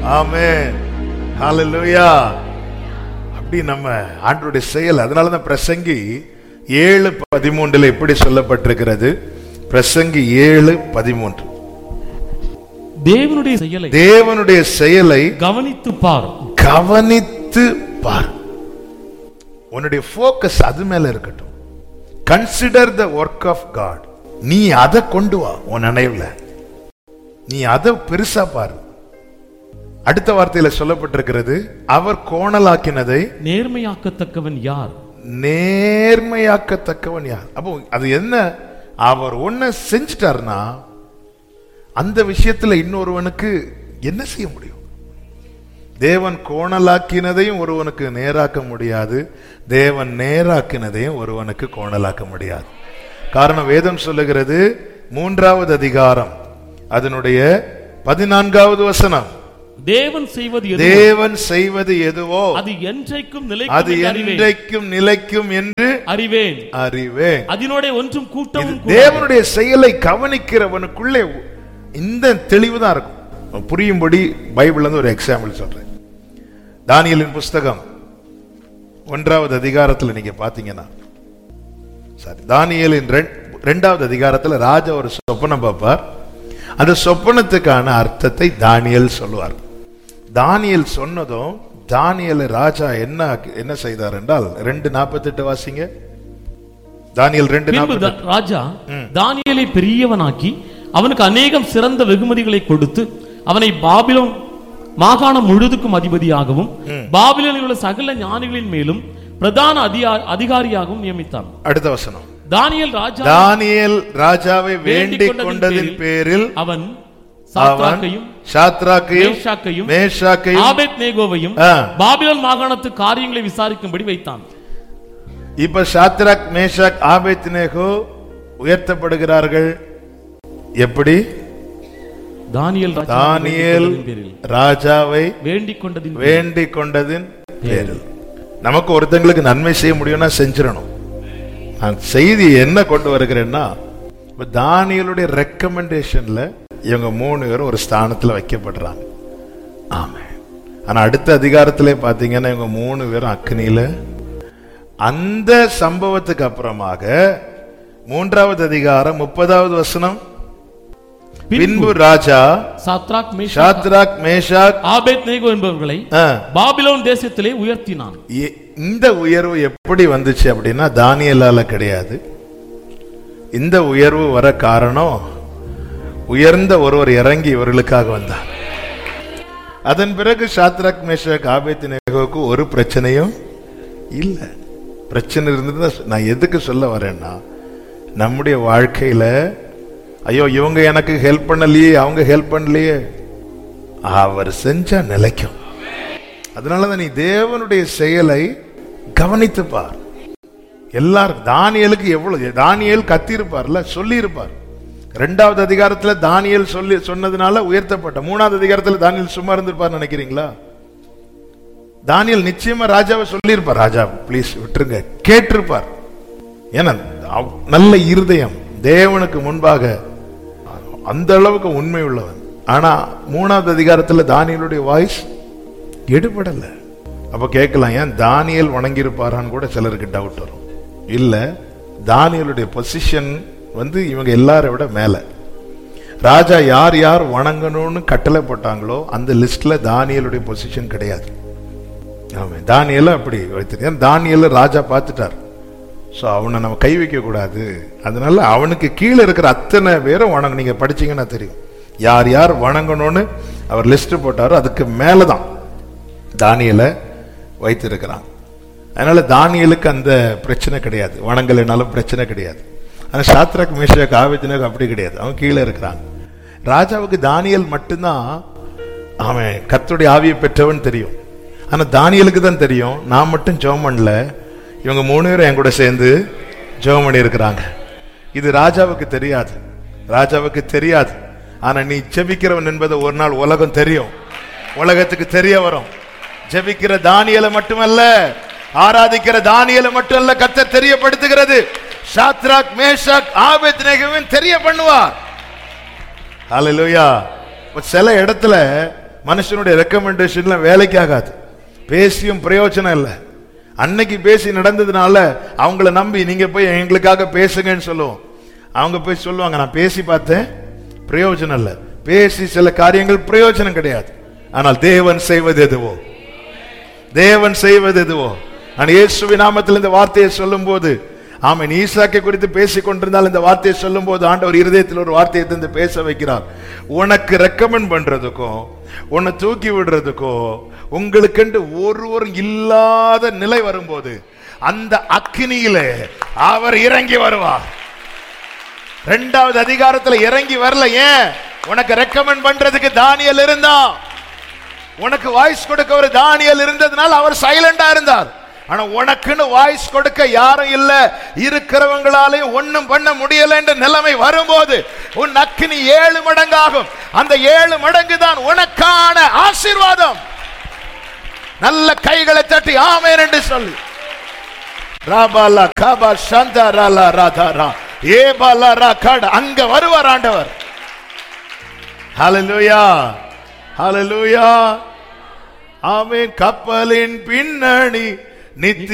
ஆமென் ஹalleluya அப்படி நம்ம ஆண்டவருடைய செயல் அதனால தான் பிரசங்கி ஏழு பதிமூன்றுல எப்படி சொல்லப்பட்டிருக்கிறது பிரசங்கி ஏழு பதிமூன்று தேவனுடைய செயலை தேவனுடைய செயலை கவனித்து பார் கவனித்து பார் உன்னுடைய ஃபோக்கஸ் அது மேல இருக்கட்டும் consider the work of God நீ அதை கொண்டு வா உன் நினைவுல நீ அதை பெருசா பாரு அடுத்த வார்த்தையில சொல்லப்பட்டிருக்கிறது அவர் கோணலாக்கினதை நேர்மையாக்கத்தக்கவன் யார் நேர்மையாக்கத்தக்கவன் யார் அப்போ அது என்ன அவர் ஒன்ன செஞ்சிட்டார்னா அந்த விஷயத்துல இன்னொருவனுக்கு என்ன செய்ய முடியும் தேவன் கோணலாக்கினதையும் ஒருவனுக்கு நேராக்க முடியாது தேவன் நேராக்கினதையும் ஒருவனுக்கு கோணலாக்க முடியாது காரணம் வேதம் சொல்லுகிறது மூன்றாவது அதிகாரம் அதனுடைய பதினான்காவது வசனம் தேவன் செய்வது எது தேவன் செய்வது எதுவோ அது என்றைக்கும் அது நிலைக்கும் என்று அறிவேன் என்றைக்கும் நிலைக்கும் என்று அறிவேன் அறிவேன் அதனோட ஒன்றும் கூட்டவும் கூடாது. தேவனுடைய செயலை கவனிக்கிறவனுக்குள்ளே இந்த தெளிவு தான் இருக்கும் புரியும்படி பைபிள்ல இருந்து ஒரு எக்ஸாம்பிள் சொல்றேன் தானியலின் புஸ்தகம் ஒன்றாவது அதிகாரத்துல நீங்க பாத்தீங்கன்னா சாரி தானியலின் ரெண்- ரெண்டாவது அதிகாரத்துல ராஜா ஒரு சொப்பனம் பார்ப்பார் அந்த சொப்பனத்துக்கான அர்த்தத்தை தானியல் சொல்லுவார் தானியல் சொன்னதும் தானியல் ராஜா என்ன என்ன செய்தார் என்றால் ரெண்டு நாற்பத்தெட்டு வாசிங்க தானியல் ரெண்டு பின்பு நாற்பத்தெட்டு த- ராஜா தானியேலை பெரியவனாக்கி அவனுக்கு அநேகம் சிறந்த வெகுமதிகளை கொடுத்து அவனை பாபிலோன் மாகாணம் முழுதுக்கும் அதிபதியாகவும் பாபிலோனில் உள்ள சகல ஞானிகளின் மேலும் பிரதான அதிகா- அதிகாரியாகவும் நியமித்தான் அடுத்த வசனம் தானியேல் ராஜா தானியேல் ராஜாவை வேண்டிக் வேண்டிக் கொண்டதின் கொண்டதின் பேரில் அவன் அவன் சாத்ராக்கையும் சாத்ராக்கையும் மேஷாக்கையும் மேஷாக்கையும் ஆபேத் நேகோவையும் ஆ. பாபிலோன் மாகாணத்து காரியங்களை விசாரிக்கும்படி வைத்தான் இப்ப சாத்ராக் மேஷாக் ஆபேத்நேகோ உயர்த்தப்படுகிறார்கள் எப்படி தானியேல் ராஜா தானியேல் வேண்டிக் கொண்டதின் பேரில் ராஜாவை வேண்டிக் கொண்டதின் வேண்டிக் கொண்டதின் பேரில் நமக்கு ஒருத்தங்களுக்கு நன்மை செய்ய முடியும்னா செஞ்சிடணும் நான் செய்தி என்ன கொண்டு வருகிறேன்னா இப்ப தானியலுடைய ரெக்கமெண்டேஷன்ல இவங்க மூணு பேரும் ஒரு ஸ்தானத்துல வைக்கப்படுறாங்க ஆமா ஆனா அடுத்த அதிகாரத்திலே பாத்தீங்கன்னா இவங்க மூணு பேரும் அக்னியில அந்த சம்பவத்துக்கு அப்புறமாக மூன்றாவது அதிகாரம் முப்பதாவது வசனம் பின்பு ராஜா Shadrach Meshach Shadrach Meshach Abednego என்பவர்களை ஆ, பாபிலோன் தேசத்திலே உயர்த்தினான் இ- இந்த உயர்வு எப்படி வந்துச்சு அப்படின்னா தானியலால கிடையாது இந்த உயர்வு வர காரணம் உயர்ந்த ஒருவர் இறங்கி இவர்களுக்காக வந்தார் அதன் பிறகு சாத்ராக் மேஷாக் ஆபேத் நேகோவுக்கு ஒரு பிரச்சனையும் இல்லை பிரச்சனை இருந்தது நான் எதுக்கு சொல்ல வரேன்னா நம்முடைய வாழ்க்கையில ஐயோ இவங்க எனக்கு ஹெல்ப் பண்ணலையே அவங்க ஹெல்ப் பண்ணலையே அவர் செஞ்சா நிலைக்கும் அதனாலதான் நீ தேவனுடைய செயலை கவனித்து பார் எல்லாரும் தானியலுக்கு எவ்வளவு தானியல் கத்திருப்பார்ல சொல்லி இருப்பார் ரெண்டாவது அதிகாரத்துல தானியல் சொல்லி சொன்னதுனால உயர்த்தப்பட்ட மூணாவது அதிகாரத்துல தானியல் சும்மா இருந்திருப்பார் நினைக்கிறீங்களா தானியல் நிச்சயமா ராஜாவை சொல்லியிருப்பார் ராஜா ப்ளீஸ் விட்டுருங்க கேட்டிருப்பார் ஏன்னா அவ்- நல்ல இருதயம் தேவனுக்கு முன்பாக அந்த அளவுக்கு உண்மை உள்ளவன் ஆனா மூணாவது அதிகாரத்துல தானியலுடைய வாய்ஸ் எடுபடல அப்ப கேட்கலாம் ஏன் தானியல் வணங்கியிருப்பாரான்னு கூட சிலருக்கு டவுட் வரும் இல்ல தானியலுடைய பொசிஷன் வந்து இவங்க எல்லாரை விட மேல ராஜா யார் யார் வணங்கணும்னு கட்டளை போட்டாங்களோ அந்த லிஸ்ட்ல தானியலுடைய பொசிஷன் கிடையாது ஆமா தானியல அப்படி வைத்திருக்கேன் தானியல ராஜா பார்த்துட்டார் ஸோ அவனை நம்ம கை வைக்க கூடாது அதனால அவனுக்கு கீழே இருக்கிற அத்தனை பேரும் வணங்க நீங்க படிச்சீங்கன்னா தெரியும் யார் யார் வணங்கணும்னு அவர் லிஸ்ட் போட்டாரோ அதுக்கு மேலே தான் தானியலை வைத்திருக்கிறான் அதனால தானியலுக்கு அந்த பிரச்சனை கிடையாது வணங்கலைனாலும் பிரச்சனை கிடையாது ஆனால் சாத்ராக் மேஷாக் ஆவேத்தினருக்கு அப்படி கிடையாது அவன் கீழே இருக்கிறான் ராஜாவுக்கு தானியல் மட்டும்தான் அவன் கர்த்தருடைய ஆவியை பெற்றவன் தெரியும் ஆனா தானியலுக்கு தான் தெரியும் நான் மட்டும் ஜெபம் பண்ணல இவங்க மூணு பேரும் என் கூட சேர்ந்து ஜெபம் பண்ணி இருக்கிறாங்க இது ராஜாவுக்கு தெரியாது ராஜாவுக்கு தெரியாது ஆனா நீ ஜெபிக்கிறவன் என்பதை ஒரு நாள் உலகம் தெரியும் உலகத்துக்கு தெரிய வரும் ஜெபிக்கிற தானியலை மட்டுமல்ல ஆராதிக்கிற தானியலை மட்டுமல்ல கர்த்தர் தெரியப்படுத்துகிறது சாத்ராக் மேஷாக் ஆபேத்நேகவின் தெரிய பண்ணுவார் ஹalleluya இப்ப சில இடத்துல மனுஷனுடைய ரெக்கமெண்டேஷன்ல வேலைக்கு ஆகாது பேசியும் பிரயோஜனம் இல்லை அன்னைக்கு பேசி நடந்ததுனால அவங்கள நம்பி நீங்க போய் எங்களுக்காக பேசுங்கன்னு சொல்லுவோம் அவங்க போய் சொல்லுவாங்க நான் பேசி பார்த்தேன் பிரயோஜனம் இல்லை பேசி சில காரியங்கள் பிரயோஜனம் கிடையாது ஆனால் தேவன் செய்வது எதுவோ தேவன் செய்வது எதுவோ நான் இயேசுவின் நாமத்தில் இந்த வார்த்தையை சொல்லும்போது ஆமென் ஈசாக்கை குறித்து பேசிக் கொண்டிருந்தால் இந்த வார்த்தையை சொல்லும்போது ஆண்டவர் இருதயத்தில் ஒரு வார்த்தையை தந்து பேச வைக்கிறார் உனக்கு ரெக்கமெண்ட் பண்றதுக்கும் உன்னை தூக்கி விடுறதுக்கும் உங்களுக்கென்று ஒருவரும் இல்லாத நிலை வரும்போது அந்த அக்கினியிலே அவர் இறங்கி வருவார் ரெண்டாவது அதிகாரத்துல இறங்கி வரல ஏன் உனக்கு ரெக்கமெண்ட் பண்றதுக்கு தானியல் இருந்தா உனக்கு வாய்ஸ் கொடுக்க ஒரு தானியல் இருந்ததுனால அவர் சைலண்டா இருந்தார் ஆனா உனக்குன்னு வாய்ஸ் கொடுக்க யாரும் இல்ல இருக்கிறவங்களாலே ஒண்ணும் பண்ண முடியல என்ற நிலைமை வரும்போது உன் அக்கினி ஏழு மடங்காகும் அந்த ஏழு மடங்கு தான் உனக்கான ஆசீர்வாதம் நல்ல கைகளை தட்டி ஆமேன் என்று சொல்லி ராபாலா காபா சந்தா ராலா ராதா ரா ஏ பாலா ரா காட் அங்க வருவார் ஆண்டவர் ஹalleluya ஹalleluya ஆமென் கப்பலின் பின்னணி நித்திய